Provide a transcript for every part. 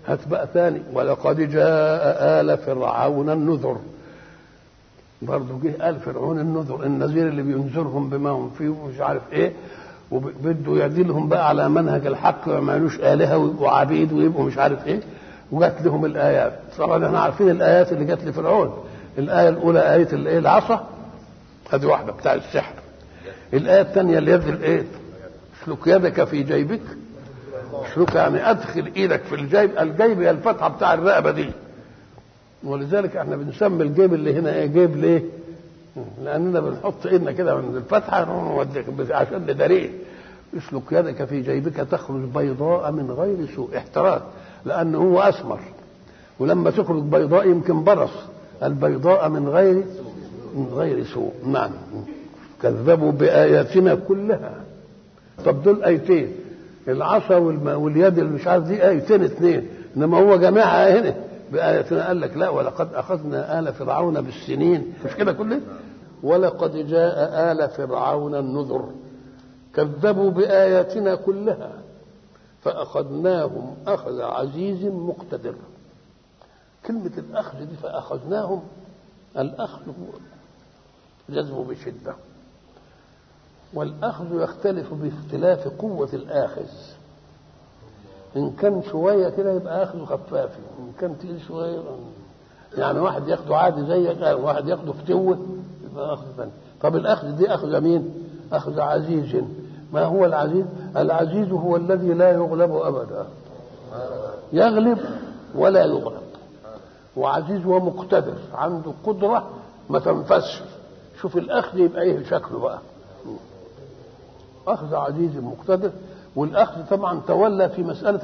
هات بقى ثاني ولقد جاء آل فرعون النذر برضه جه آل فرعون النذر النذير اللي بينذرهم بما هم فيه ومش عارف ايه وبده يدلهم بقى على منهج الحق وما يعملوش آلهة ويبقوا عبيد ويبقوا مش عارف ايه وجات لهم الآيات طبعا احنا عارفين الآيات اللي جات لفرعون الآية الأولى آية الايه العصا هذه واحدة بتاع السحر الآية الثانية اليد الايه اسلك يدك في جيبك اسلك يعني ادخل ايدك في الجيب الجيب هي الفتحة بتاع الرقبة دي ولذلك احنا بنسمي الجيب اللي هنا ايه جيب ليه؟ لاننا بنحط ايدنا كده من الفتحه نوديك عشان نداريه اسلك يدك في جيبك تخرج بيضاء من غير سوء احتراز لانه هو اسمر ولما تخرج بيضاء يمكن برص البيضاء من غير من غير سوء نعم كذبوا باياتنا كلها طب دول ايتين العصا واليد اللي مش عارف دي ايتين اثنين انما هو جماعه هنا بآياتنا قال لك لا ولقد أخذنا آل فرعون بالسنين مش كده كله ولقد جاء آل فرعون النذر كذبوا بآياتنا كلها فأخذناهم أخذ عزيز مقتدر كلمة الأخذ دي فأخذناهم الأخذ هو جذب بشدة والأخذ يختلف باختلاف قوة الآخذ ان كان شويه كده يبقى اخذه خفافي ان كان تقيل شويه يعني واحد ياخده عادي زيك واحد ياخده فتوه يبقى اخذ ثاني طب الاخذ دي اخذ مين اخذ عزيز ما هو العزيز العزيز هو الذي لا يغلب ابدا يغلب ولا يغلب وعزيز ومقتدر عنده قدره ما تنفذش شوف الاخذ يبقى ايه شكله بقى اخذ عزيز مقتدر والاخذ طبعا تولى في مساله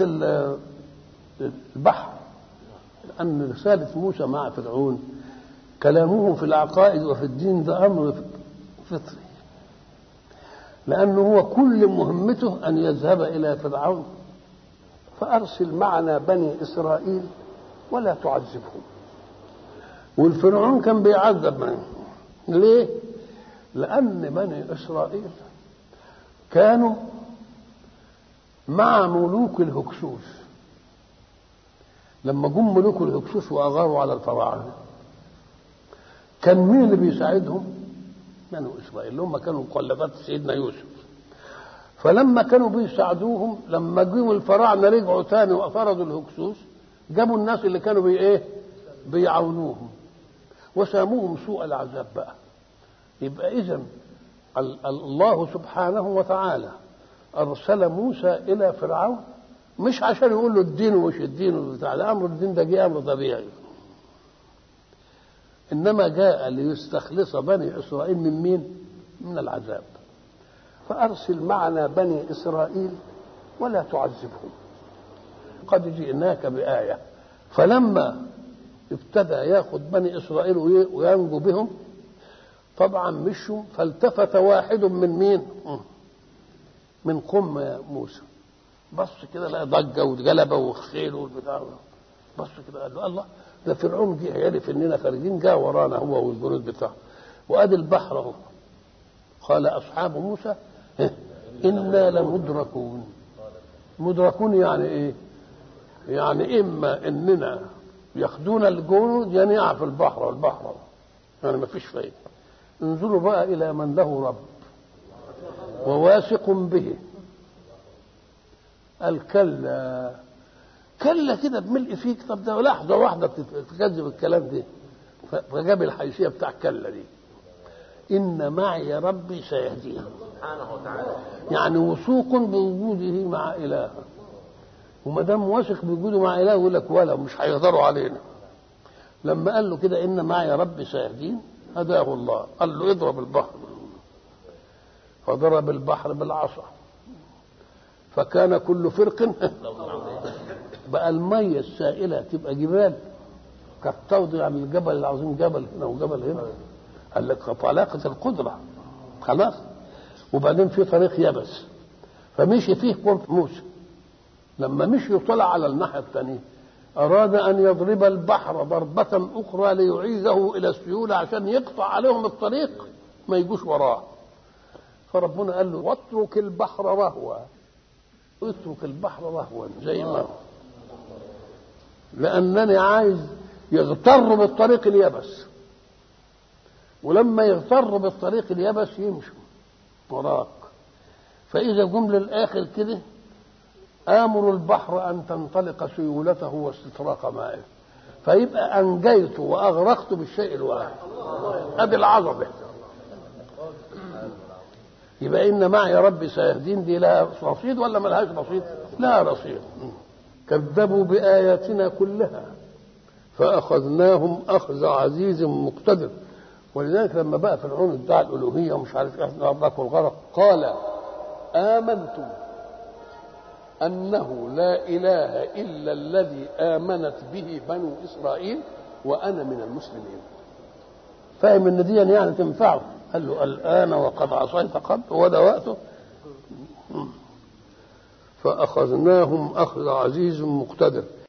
البحر لان رساله موسى مع فرعون كلامه في العقائد وفي الدين ده امر فطري لانه هو كل مهمته ان يذهب الى فرعون فارسل معنا بني اسرائيل ولا تعذبهم والفرعون كان بيعذب من ليه لان بني اسرائيل كانوا مع ملوك الهكسوس لما جم ملوك الهكسوس واغاروا على الفراعنه كان مين اللي بيساعدهم؟ بنو اسرائيل اللي هم كانوا مقلدات سيدنا يوسف فلما كانوا بيساعدوهم لما جم الفراعنه رجعوا تاني وافرضوا الهكسوس جابوا الناس اللي كانوا بي ايه؟ بيعاونوهم وساموهم سوء العذاب بقى يبقى اذا الله سبحانه وتعالى ارسل موسى الى فرعون مش عشان يقول له الدين ومش الدين وبتاع ده امر الدين ده جه امر طبيعي انما جاء ليستخلص بني اسرائيل من مين من العذاب فارسل معنا بني اسرائيل ولا تعذبهم قد جئناك بايه فلما ابتدى ياخذ بني اسرائيل وينجو بهم طبعا مشوا فالتفت واحد من مين من قم موسى بص كده لقى ضجه وجلبه وخيل والبتاع بص كده قال له الله ده فرعون جه عرف اننا خارجين جاء ورانا هو والجنود بتاعه وادي البحر اهو قال اصحاب موسى انا لمدركون مدركون يعني ايه؟ يعني اما اننا ياخدونا الجنود يعني يقع في البحر والبحر يعني ما فيش فايده انظروا بقى الى من له رب وواثق به قال كلا كلا كده بملء فيك طب ده لحظه واحده تكذب الكلام ده فجاب الحيثيه بتاع كلا دي ان معي ربي سيهدين سبحانه وتعالى يعني وثوق بوجوده مع اله وما دام واثق بوجوده مع اله يقول لك ولا مش هيقدروا علينا لما قال له كده ان معي ربي سيهدين هداه الله قال له اضرب البحر فضرب البحر بالعصا فكان كل فرق بقى المية السائلة تبقى جبال كالتوضع عن الجبل العظيم جبل هنا وجبل هنا قال لك طلاقة القدرة خلاص وبعدين في طريق يبس فمشي فيه قوم موسى لما مشي وطلع على الناحية الثانية أراد أن يضرب البحر ضربة أخرى ليعيده إلى السيولة عشان يقطع عليهم الطريق ما يجوش وراه فربنا قال له واترك البحر رهوا اترك البحر رهوا زي ما لانني عايز يغتر بالطريق اليبس ولما يغتر بالطريق اليبس يمشوا وراك فاذا جم للاخر كده امر البحر ان تنطلق سيولته واستطراق مائه فيبقى انجيت واغرقت بالشيء الواحد ادي العظمه يبقى ان معي ربي سيهدين دي لها رصيد ولا ملهاش رصيد؟ لا رصيد كذبوا باياتنا كلها فاخذناهم اخذ عزيز مقتدر ولذلك لما بقى فرعون ادعى الالوهيه ومش عارف احنا ربك الغرق قال امنتم انه لا اله الا الذي امنت به بنو اسرائيل وانا من المسلمين فاهم ان دي يعني تنفعه قال له الان وقد عصيت قبل وده وقته فاخذناهم اخذ عزيز مقتدر